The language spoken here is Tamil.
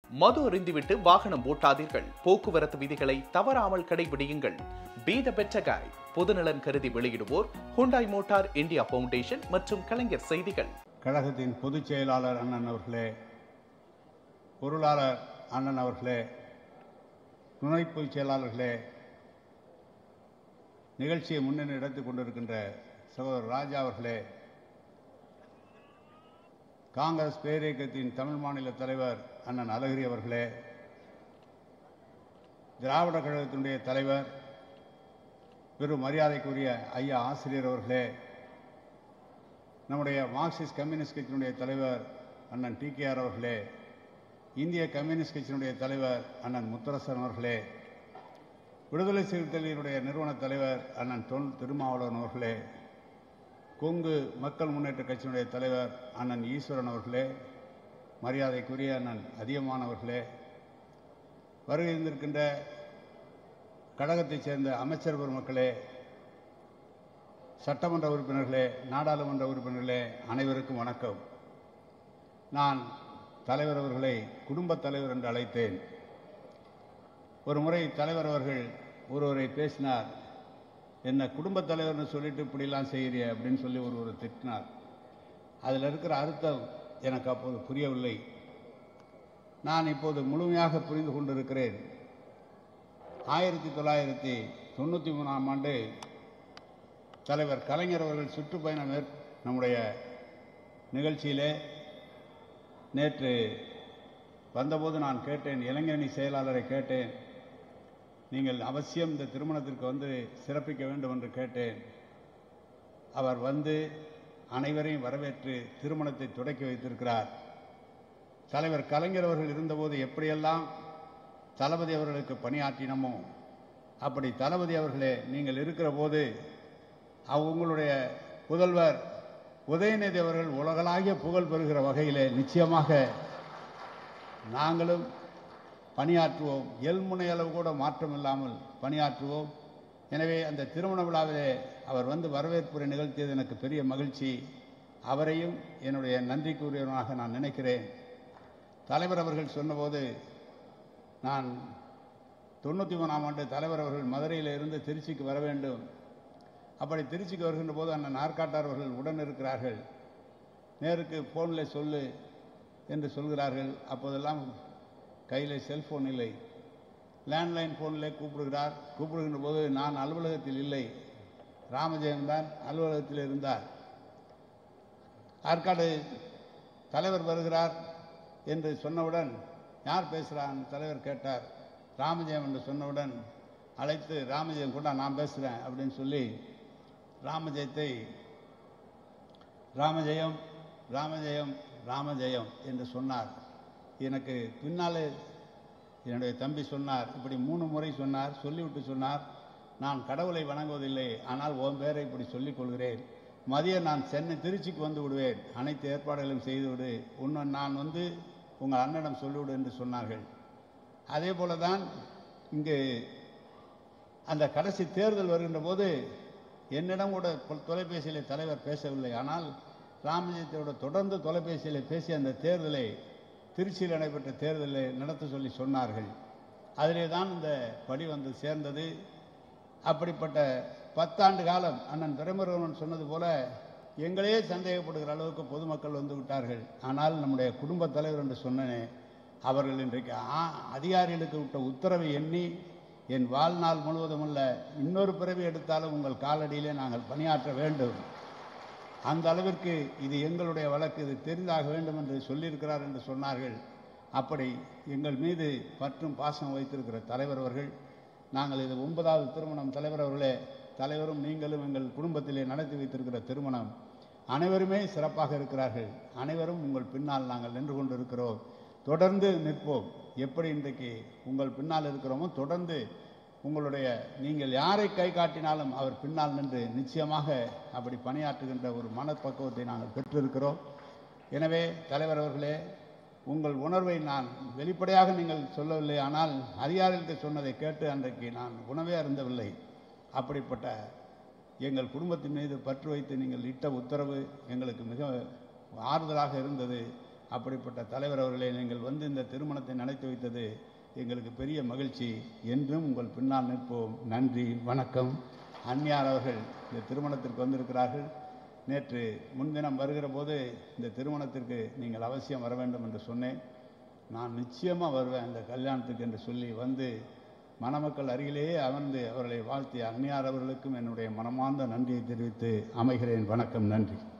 மது அருந்திவிட்டு வாகனம் ஓட்டாதீர்கள் போக்குவரத்து விதிகளை தவறாமல் கடைபிடியுங்கள் பீத பெற்ற காய் பொதுநலன் கருதி வெளியிடுவோர் ஹுண்டாய் மோட்டார் இந்தியா பவுண்டேஷன் மற்றும் கலைஞர் செய்திகள் கழகத்தின் பொதுச் செயலாளர் அண்ணன் அவர்களே பொருளாளர் அண்ணன் அவர்களே துணை பொதுச் செயலாளர்களே நிகழ்ச்சியை முன்னணி எடுத்துக் கொண்டிருக்கின்ற சகோதரர் ராஜா அவர்களே காங்கிரஸ் பேரியக்கத்தின் தமிழ் மாநில தலைவர் அண்ணன் அழகிரி அவர்களே திராவிட கழகத்தினுடைய தலைவர் பெரும் மரியாதைக்குரிய ஐயா ஆசிரியர் அவர்களே நம்முடைய மார்க்சிஸ்ட் கம்யூனிஸ்ட் கட்சியினுடைய தலைவர் அண்ணன் டி கே ஆர் அவர்களே இந்திய கம்யூனிஸ்ட் கட்சியினுடைய தலைவர் அண்ணன் முத்தரசன் அவர்களே விடுதலை சிறுத்தைகளினுடைய நிறுவன தலைவர் அண்ணன் தொல் திருமாவளவன் அவர்களே கொங்கு மக்கள் முன்னேற்ற கட்சியினுடைய தலைவர் அண்ணன் ஈஸ்வரன் அவர்களே மரியாதைக்குரிய அண்ணன் அதியமான் அவர்களே வருகை இருந்திருக்கின்ற கழகத்தைச் சேர்ந்த அமைச்சர் பெருமக்களே சட்டமன்ற உறுப்பினர்களே நாடாளுமன்ற உறுப்பினர்களே அனைவருக்கும் வணக்கம் நான் தலைவர் அவர்களை குடும்பத் தலைவர் என்று அழைத்தேன் ஒரு முறை தலைவர் அவர்கள் ஒருவரை பேசினார் என்ன குடும்பத் தலைவர்னு சொல்லிட்டு இப்படிலாம் செய்கிறிய அப்படின்னு சொல்லி ஒருவர் திட்டினார் அதில் இருக்கிற அர்த்தம் எனக்கு அப்போது புரியவில்லை நான் இப்போது முழுமையாக புரிந்து கொண்டிருக்கிறேன் ஆயிரத்தி தொள்ளாயிரத்தி தொண்ணூற்றி மூணாம் ஆண்டு தலைவர் கலைஞர் அவர்கள் சுற்றுப்பயணம் மேற் நம்முடைய நிகழ்ச்சியிலே நேற்று வந்தபோது நான் கேட்டேன் இளைஞரணி செயலாளரை கேட்டேன் நீங்கள் அவசியம் இந்த திருமணத்திற்கு வந்து சிறப்பிக்க வேண்டும் என்று கேட்டேன் அவர் வந்து அனைவரையும் வரவேற்று திருமணத்தை தொடக்கி வைத்திருக்கிறார் தலைவர் கலைஞர் அவர்கள் இருந்தபோது எப்படியெல்லாம் தளபதி அவர்களுக்கு பணியாற்றினமோ அப்படி தளபதி அவர்களே நீங்கள் இருக்கிற போது உங்களுடைய புதல்வர் உதயநிதி அவர்கள் உலகளாகிய புகழ் பெறுகிற வகையிலே நிச்சயமாக நாங்களும் பணியாற்றுவோம் எல்முனை அளவு கூட மாற்றம் இல்லாமல் பணியாற்றுவோம் எனவே அந்த திருமண விழாவிலே அவர் வந்து வரவேற்புரை நிகழ்த்தியது எனக்கு பெரிய மகிழ்ச்சி அவரையும் என்னுடைய நன்றிக்குரியவனாக நான் நினைக்கிறேன் தலைவர் அவர்கள் சொன்னபோது நான் தொண்ணூற்றி மூணாம் ஆண்டு தலைவர் அவர்கள் மதுரையில் இருந்து திருச்சிக்கு வர வேண்டும் அப்படி திருச்சிக்கு வருகின்ற போது அண்ணன் நாற்காட்டார் அவர்கள் உடன் இருக்கிறார்கள் நேருக்கு ஃபோனில் சொல்லு என்று சொல்கிறார்கள் அப்போதெல்லாம் கையில் செல்போன் இல்லை லேண்ட்லைன் ஃபோனில் கூப்பிடுகிறார் கூப்பிடுகின்ற போது நான் அலுவலகத்தில் இல்லை ராமஜெயம் தான் அலுவலகத்தில் இருந்தார் ஆற்காடு தலைவர் வருகிறார் என்று சொன்னவுடன் யார் பேசுகிறான் தலைவர் கேட்டார் ராமஜெயம் என்று சொன்னவுடன் அழைத்து ராமஜெயம் கூட நான் பேசுகிறேன் அப்படின்னு சொல்லி ராமஜெயத்தை ராமஜெயம் ராமஜெயம் ராமஜெயம் என்று சொன்னார் எனக்கு பின்னாலே என்னுடைய தம்பி சொன்னார் இப்படி மூணு முறை சொன்னார் சொல்லிவிட்டு சொன்னார் நான் கடவுளை வணங்குவதில்லை ஆனால் உன் பேரை இப்படி சொல்லிக் கொள்கிறேன் மதியம் நான் சென்னை திருச்சிக்கு வந்து விடுவேன் அனைத்து ஏற்பாடுகளையும் செய்துவிடு உன்னை நான் வந்து உங்கள் அண்ணனிடம் சொல்லிவிடு என்று சொன்னார்கள் அதே போல தான் இங்கு அந்த கடைசி தேர்தல் வருகின்ற போது என்னிடம் கூட தொலைபேசியிலே தலைவர் பேசவில்லை ஆனால் ராமஜெயத்தோட தொடர்ந்து தொலைபேசியில் பேசி அந்த தேர்தலை திருச்சியில் நடைபெற்ற தேர்தலை நடத்த சொல்லி சொன்னார்கள் அதிலே தான் இந்த படி வந்து சேர்ந்தது அப்படிப்பட்ட பத்தாண்டு காலம் அண்ணன் துரைமுருகன் சொன்னது போல எங்களே சந்தேகப்படுகிற அளவுக்கு பொதுமக்கள் வந்து விட்டார்கள் ஆனால் நம்முடைய குடும்பத் தலைவர் என்று சொன்னனே அவர்கள் இன்றைக்கு அதிகாரிகளுக்கு விட்ட உத்தரவை எண்ணி என் வாழ்நாள் முழுவதும் அல்ல இன்னொரு பிறவி எடுத்தாலும் உங்கள் காலடியிலே நாங்கள் பணியாற்ற வேண்டும் அந்த அளவிற்கு இது எங்களுடைய வழக்கு இது தெரிந்தாக வேண்டும் என்று சொல்லியிருக்கிறார் என்று சொன்னார்கள் அப்படி எங்கள் மீது பற்றும் பாசம் வைத்திருக்கிற தலைவர் அவர்கள் நாங்கள் இது ஒன்பதாவது திருமணம் தலைவர் அவர்களே தலைவரும் நீங்களும் எங்கள் குடும்பத்திலே நடத்தி வைத்திருக்கிற திருமணம் அனைவருமே சிறப்பாக இருக்கிறார்கள் அனைவரும் உங்கள் பின்னால் நாங்கள் நின்று கொண்டு இருக்கிறோம் தொடர்ந்து நிற்போம் எப்படி இன்றைக்கு உங்கள் பின்னால் இருக்கிறோமோ தொடர்ந்து உங்களுடைய நீங்கள் யாரை கை காட்டினாலும் அவர் பின்னால் நின்று நிச்சயமாக அப்படி பணியாற்றுகின்ற ஒரு மனப்பக்குவத்தை நாங்கள் பெற்றிருக்கிறோம் எனவே தலைவர் அவர்களே உங்கள் உணர்வை நான் வெளிப்படையாக நீங்கள் சொல்லவில்லை ஆனால் அதிகாரிகளுக்கு சொன்னதை கேட்டு அன்றைக்கு நான் உணவே அருந்தவில்லை அப்படிப்பட்ட எங்கள் குடும்பத்தின் மீது பற்று வைத்து நீங்கள் இட்ட உத்தரவு எங்களுக்கு மிக ஆறுதலாக இருந்தது அப்படிப்பட்ட தலைவர் அவர்களே நீங்கள் வந்து இந்த திருமணத்தை நடத்தி வைத்தது எங்களுக்கு பெரிய மகிழ்ச்சி என்றும் உங்கள் பின்னால் நிற்போம் நன்றி வணக்கம் அந்நியார் அவர்கள் இந்த திருமணத்திற்கு வந்திருக்கிறார்கள் நேற்று முன்தினம் வருகிற போது இந்த திருமணத்திற்கு நீங்கள் அவசியம் வர வேண்டும் என்று சொன்னேன் நான் நிச்சயமாக வருவேன் இந்த கல்யாணத்துக்கு என்று சொல்லி வந்து மணமக்கள் அருகிலேயே அமர்ந்து அவர்களை வாழ்த்திய அந்நியார் அவர்களுக்கும் என்னுடைய மனமார்ந்த நன்றியை தெரிவித்து அமைகிறேன் வணக்கம் நன்றி